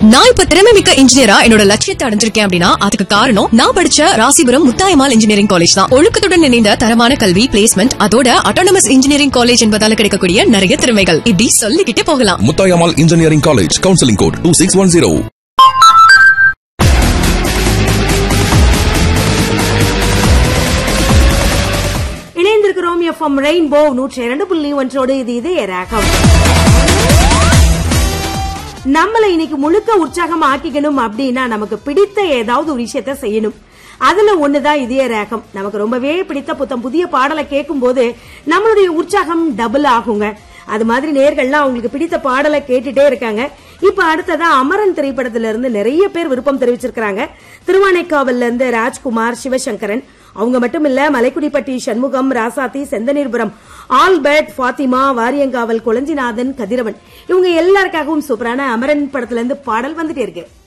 நான் இப்ப திறமை மிக்க இன்ஜினியரா என்னோட லட்சியத்தை அடைஞ்சிருக்கேன் அப்படின்னா அதுக்கு காரணம் நான் படிச்ச ராசிபுரம் முத்தாயமால் இன்ஜினியரிங் காலேஜ் தான் ஒழுக்கத்துடன் இணைந்த தரமான கல்வி பிளேஸ்மெண்ட் அதோட அட்டானமஸ் இன்ஜினியரிங் காலேஜ் என்பதால கிடைக்கக்கூடிய நிறைய திறமைகள் இப்படி சொல்லிக்கிட்டே போகலாம் Muthayammal engineering college counselling code two six one zero இணைந்திருக்கிறோம் எஃப்எம் ரெயின்போ நூற்றி இரண்டு புள்ளி ஒன்றோடு இது இது ராகம் நம்மள இன்னைக்கு முழுக்க உற்சாகம் ஆக்கிக்கணும் அப்படின்னா நமக்கு பிடித்த ஏதாவது ஒரு விஷயத்த செய்யணும் அதுல ஒண்ணுதான் இதய ரேகம் நமக்கு ரொம்பவே பிடித்த புத்தம் புதிய பாடலை கேட்கும் போது நம்மளுடைய உற்சாகம் டபுள் ஆகுங்க அது மாதிரி நேர்கள்லாம் அவங்களுக்கு பிடித்த பாடலை கேட்டுட்டே இருக்காங்க இப்ப அடுத்ததா அமரன் திரைப்படத்துல இருந்து நிறைய பேர் விருப்பம் தெரிவிச்சிருக்காங்க திருவானைக்காவல்ல இருந்து ராஜ்குமார் சிவசங்கரன் அவங்க மட்டும் இல்ல மலைக்குடிப்பட்டி சண்முகம் ராசாத்தி செந்தனீர்புரம் ஆல்பர்ட் ஃபாத்திமா வாரியங்காவல் கொளஞ்சிநாதன் கதிரவன் இவங்க எல்லாருக்காகவும் சூப்பரான அமரன் படத்துல இருந்து பாடல் வந்துட்டே இருக்கு